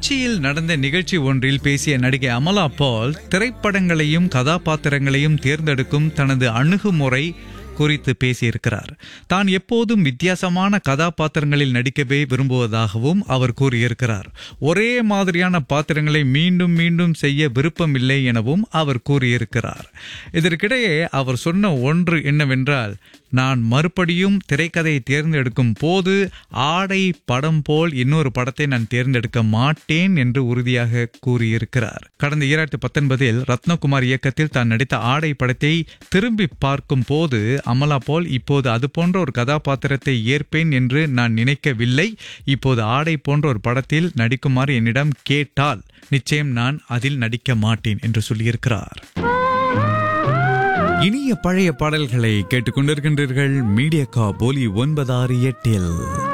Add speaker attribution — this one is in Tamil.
Speaker 1: கொச்சியில் நடந்த நிகழ்ச்சி ஒன்றில் பேசிய நடிகை அமலா பால் திரைப்படங்களையும் கதாபாத்திரங்களையும் தேர்ந்தெடுக்கும் தனது அணுகுமுறை குறித்து பேசியிருக்கிறார் தான் எப்போதும் வித்தியாசமான கதாபாத்திரங்களில் நடிக்கவே விரும்புவதாகவும் அவர் கூறியிருக்கிறார் ஒரே மாதிரியான பாத்திரங்களை மீண்டும் மீண்டும் செய்ய விருப்பமில்லை எனவும் அவர் கூறியிருக்கிறார் இதற்கிடையே அவர் சொன்ன ஒன்று என்னவென்றால் நான் மறுபடியும் திரைக்கதையை தேர்ந்தெடுக்கும் போது ஆடை படம் போல் இன்னொரு படத்தை நான் தேர்ந்தெடுக்க மாட்டேன் என்று உறுதியாக கூறியிருக்கிறார் கடந்த இரண்டாயிரத்தி பத்தொன்பதில் ரத்னகுமார் இயக்கத்தில் தான் நடித்த ஆடை படத்தை திரும்பி பார்க்கும் போது அமலா போல் இப்போது அது போன்ற ஒரு கதாபாத்திரத்தை ஏற்பேன் என்று நான் நினைக்கவில்லை இப்போது ஆடை போன்ற ஒரு படத்தில் நடிக்குமாறு என்னிடம் கேட்டால் நிச்சயம் நான் அதில் நடிக்க மாட்டேன் என்று சொல்லியிருக்கிறார் இனிய பழைய பாடல்களை கேட்டுக்கொண்டிருக்கின்றீர்கள் மீடியா கா போலி ஒன்பதாறு எட்டில்